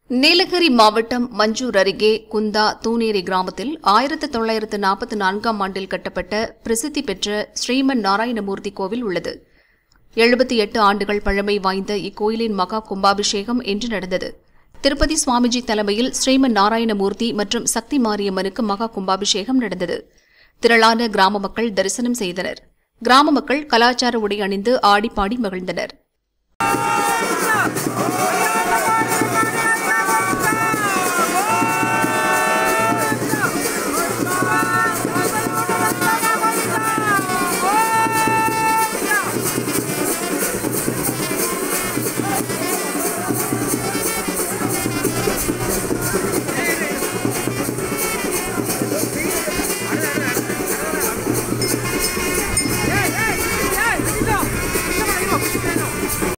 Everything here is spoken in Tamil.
நீலகிரி மாவட்டம் மஞ்சூர் அருகே குந்தா தூனேரி கிராமத்தில் ஆயிரத்து தொள்ளாயிரத்து நாற்பத்தி நான்காம் ஆண்டில் கட்டப்பட்ட பிரசித்தி பெற்ற ஸ்ரீமன் நாராயணமூர்த்தி கோவில் உள்ளது எழுபத்தி எட்டு ஆண்டுகள் பழமை வாய்ந்த இக்கோயிலின் மகா கும்பாபிஷேகம் இன்று நடந்தது திருப்பதி சுவாமிஜி தலைமையில் ஸ்ரீமன் நாராயணமூர்த்தி மற்றும் சக்தி மாரியம்மனுக்கு மகா கும்பாபிஷேகம் நடந்தது திரளான கிராம மக்கள் தரிசனம் செய்தனர் கிராம மக்கள் கலாச்சார உடை அணிந்து ஆடிப்பாடி மகிழ்ந்தனர்